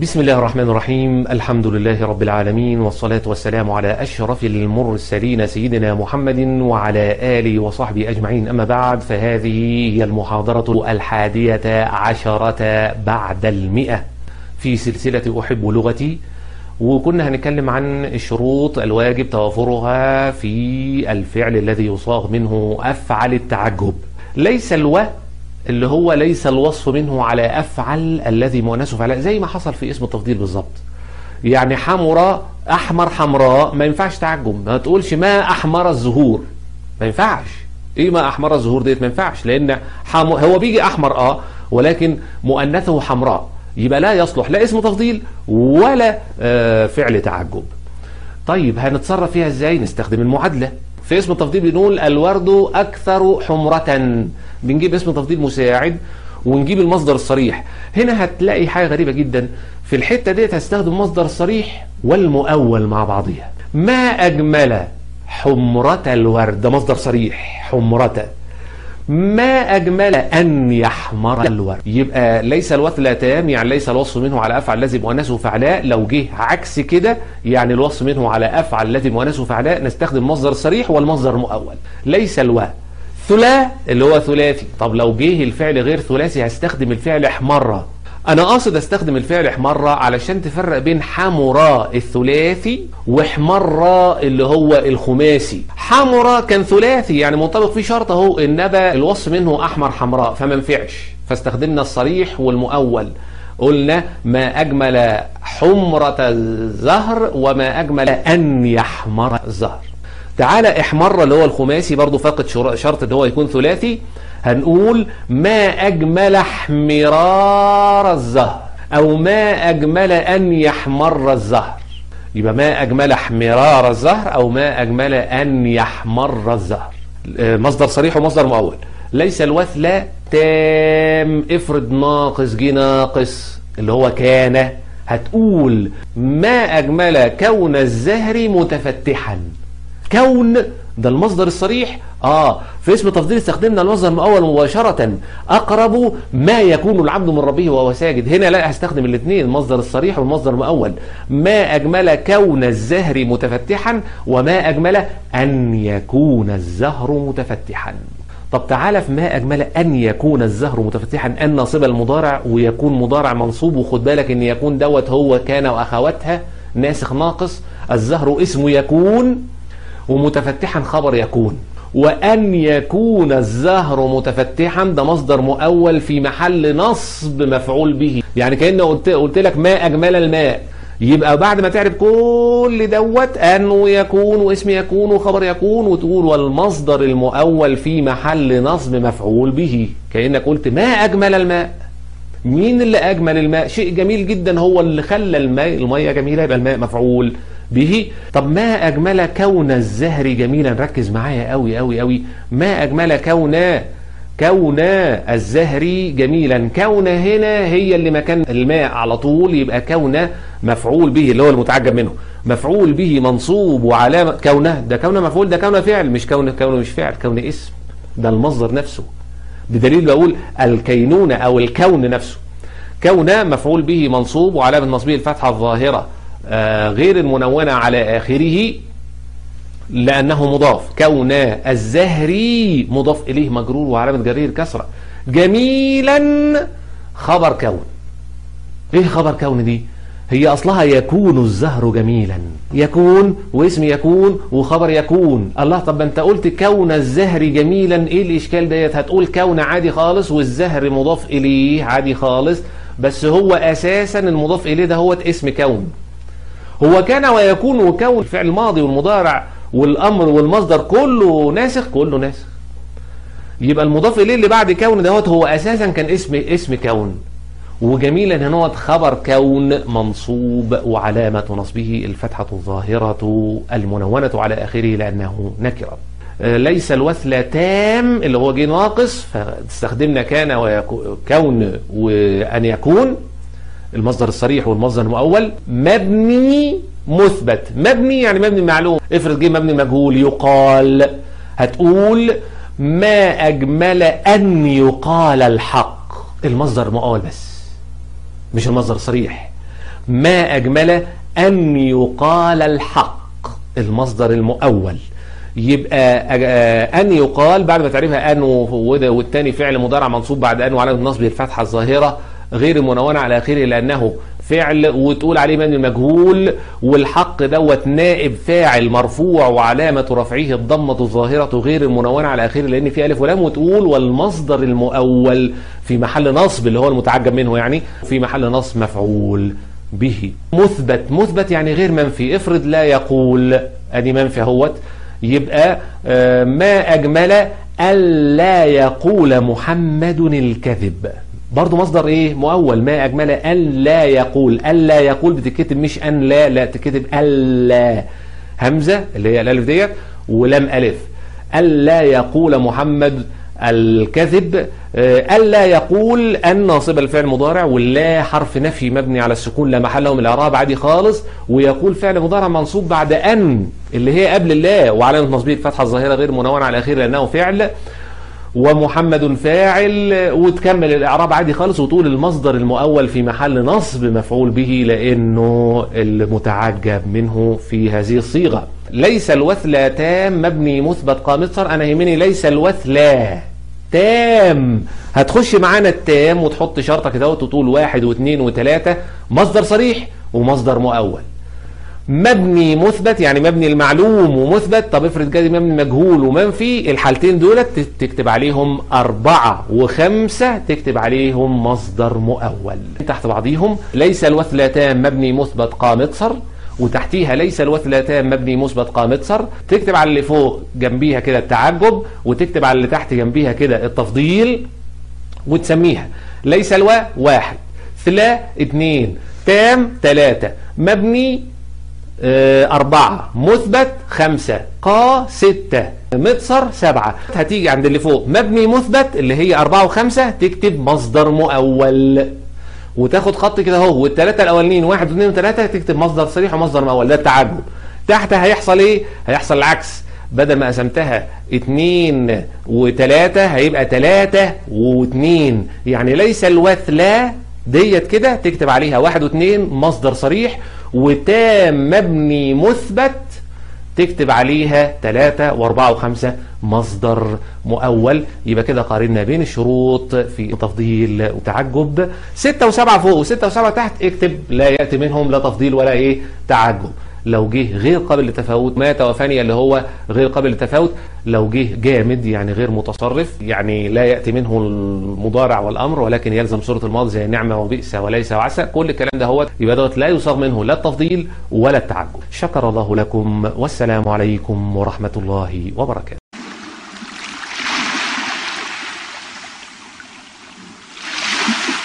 بسم الله الرحمن الرحيم الحمد لله رب العالمين والصلاة والسلام على أشرف المرسلين سيدنا محمد وعلى آله وصحبه أجمعين أما بعد فهذه هي المحاضرة الحادية عشرة بعد المئة في سلسلة أحب لغتي وكنا هنتكلم عن الشروط الواجب توافرها في الفعل الذي يصاغ منه أفعل التعجب ليس الو اللي هو ليس الوصف منه على أفعل الذي مؤنثه فعلاء زي ما حصل في اسم التفضيل بالظبط يعني حمراء أحمر حمراء ما ينفعش تعجب ما تقولش ما أحمر الزهور ما ينفعش ايه ما احمر الزهور ديت ما ينفعش لان حم... هو بيجي احمر اه ولكن مؤنثه حمراء يبقى لا يصلح لا اسم تفضيل ولا آه فعل تعجب طيب هنتصرف فيها ازاي نستخدم المعادله في اسم التفضيل بنقول الورد اكثر حمره بنجيب اسم تفضيل مساعد ونجيب المصدر الصريح هنا هتلاقي حاجه غريبه جدا في الحته ديت هستخدم مصدر الصريح والمؤول مع بعضها ما اجمل حمرة الورد ده مصدر صريح حمرة ما أجمل أن يحمر الورد يبقى ليس الوثل تام يعني ليس الوصف منه على أفعل الذي مؤنثه فعلاء لو جه عكس كده يعني الوصف منه على أفعل الذي مؤنثه فعلاء نستخدم مصدر الصريح والمصدر المؤول ليس الوا ثلا اللي هو ثلاثي طب لو جه الفعل غير ثلاثي هستخدم الفعل احمر انا قاصد استخدم الفعل احمر علشان تفرق بين حمراء الثلاثي وحمراء اللي هو الخماسي حمراء كان ثلاثي يعني منطبق فيه شرط اهو انما الوصف منه احمر حمراء فما نفعش فاستخدمنا الصريح والمؤول قلنا ما اجمل حمرة الزهر وما اجمل ان يحمر الزهر تعالى احمر اللي هو الخماسي برضو فاقد شرط ان هو يكون ثلاثي هنقول ما أجمل احمرار الزهر أو ما أجمل أن يحمر الزهر يبقى ما أجمل احمرار الزهر أو ما أجمل أن يحمر الزهر مصدر صريح ومصدر مؤول ليس الوثلة تام افرض ناقص جه ناقص اللي هو كان هتقول ما أجمل كون الزهر متفتحا كون ده المصدر الصريح اه في اسم تفضيل استخدمنا المصدر المؤول مباشرة اقرب ما يكون العبد من ربه وهو ساجد هنا لا هستخدم الاثنين المصدر الصريح والمصدر المؤول ما اجمل كون الزهر متفتحا وما اجمل ان يكون الزهر متفتحا طب تعالى في ما اجمل ان يكون الزهر متفتحا ان ناصب المضارع ويكون مضارع منصوب وخد بالك ان يكون دوت هو كان واخواتها ناسخ ناقص الزهر اسم يكون ومتفتحا خبر يكون وأن يكون الزهر متفتحا ده مصدر مؤول في محل نصب مفعول به يعني كأن قلت, قلت لك ما أجمل الماء يبقى بعد ما تعرف كل دوت أن ويكون واسم يكون وخبر يكون وتقول والمصدر المؤول في محل نصب مفعول به كأنك قلت ما أجمل الماء مين اللي أجمل الماء شيء جميل جدا هو اللي خلى الماء المية جميلة يبقى الماء مفعول به طب ما أجمل كون الزهر جميلا ركز معايا قوي قوي قوي ما أجمل كون كون الزهر جميلا كون هنا هي اللي مكان الماء على طول يبقى كون مفعول به اللي هو المتعجب منه مفعول به منصوب وعلامة كونه ده كون مفعول ده كون فعل مش كون كون مش فعل كون اسم ده المصدر نفسه بدليل بقول الكينونة أو الكون نفسه كون مفعول به منصوب وعلامة نصبه الفتحة الظاهرة آه غير المنونة على آخره لأنه مضاف كون الزهري مضاف إليه مجرور وعلامة جرير كسرة جميلا خبر كون إيه خبر كون دي هي أصلها يكون الزهر جميلا يكون واسم يكون وخبر يكون الله طب انت قلت كون الزهر جميلا ايه الاشكال ديت هتقول كون عادي خالص والزهر مضاف اليه عادي خالص بس هو اساسا المضاف اليه ده هو اسم كون هو كان ويكون وكون الفعل الماضي والمضارع والامر والمصدر كله ناسخ كله ناسخ يبقى المضاف اليه اللي بعد كون دوت هو اساسا كان اسم اسم كون وجميلا هنا خبر كون منصوب وعلامة نصبه الفتحة الظاهرة المنونة على آخره لأنه نكرة ليس الوثل تام اللي هو جه ناقص فاستخدمنا كان وكون وأن يكون المصدر الصريح والمصدر المؤول مبني مثبت مبني يعني مبني معلوم افرض جه مبني مجهول يقال هتقول ما أجمل أن يقال الحق المصدر المؤول بس مش المصدر الصريح ما أجمل أن يقال الحق المصدر المؤول يبقى أن يقال بعد ما تعرفها أن والتاني فعل مضارع منصوب بعد أن وعلامة نصبه الفتحة الظاهرة غير المنونة على آخره لأنه فعل وتقول عليه مبني المجهول والحق دوت نائب فاعل مرفوع وعلامة رفعه الضمة الظاهرة غير المنونة على آخره لأن في ألف ولام وتقول والمصدر المؤول في محل نصب اللي هو المتعجب منه يعني في محل نصب مفعول به مثبت مثبت يعني غير منفي افرض لا يقول ادي منفي اهوت يبقى ما اجمل الا يقول محمد الكذب برضه مصدر ايه مؤول ما اجمل ان لا يقول الا يقول بتتكتب مش ان لا لا تكتب الا همزه اللي هي الالف ديت ولام الف الا يقول محمد الكذب الا يقول ان ناصب الفعل مضارع واللا حرف نفي مبني على السكون لا محل له من الاعراب عادي خالص ويقول فعل مضارع منصوب بعد ان اللي هي قبل الله وعلامه نصبه الفتحه الظاهره غير منونه على اخره لانه فعل ومحمد فاعل وتكمل الاعراب عادي خالص وتقول المصدر المؤول في محل نصب مفعول به لانه المتعجب منه في هذه الصيغه ليس الوثلى تام مبني مثبت قامصر انا يهمني ليس الوثلى تام هتخش معانا التام وتحط شرطه كده وتقول واحد واثنين وثلاثه مصدر صريح ومصدر مؤول مبني مثبت يعني مبني المعلوم ومثبت طب افرض جاي مبني مجهول ومنفي الحالتين دولت تكتب عليهم أربعة وخمسة تكتب عليهم مصدر مؤول تحت بعضيهم ليس الوثلتان مبني مثبت قامتصر وتحتيها ليس الوثلتان مبني مثبت قامتصر تكتب على اللي فوق جنبيها كده التعجب وتكتب على اللي تحت جنبيها كده التفضيل وتسميها ليس الوا واحد ثلا اتنين تام تلاتة مبني أربعة مثبت خمسة قا ستة متصر سبعة هتيجي عند اللي فوق مبني مثبت اللي هي أربعة وخمسة تكتب مصدر مؤول وتاخد خط كده اهو والثلاثة الأولانيين واحد واثنين وثلاثة تكتب مصدر صريح ومصدر مؤول ده التعجب تحت هيحصل ايه؟ هيحصل العكس بدل ما قسمتها اتنين وتلاتة هيبقى تلاتة واتنين يعني ليس الوثلى ديت كده تكتب عليها واحد واثنين مصدر صريح وتام مبني مثبت تكتب عليها ثلاثة واربعة وخمسة مصدر مؤول يبقى كده قارنا بين الشروط في تفضيل وتعجب ستة وسبعة فوق وستة وسبعة تحت اكتب لا يأتي منهم لا تفضيل ولا ايه تعجب لو جه غير قابل للتفاوت مات وفاني اللي هو غير قابل للتفاوت لو جه جامد يعني غير متصرف يعني لا يأتي منه المضارع والأمر ولكن يلزم صورة الماضي زي نعمة وبئس وليس وعسى كل الكلام ده هو يبقى دوت لا يصاغ منه لا التفضيل ولا التعجب شكر الله لكم والسلام عليكم ورحمة الله وبركاته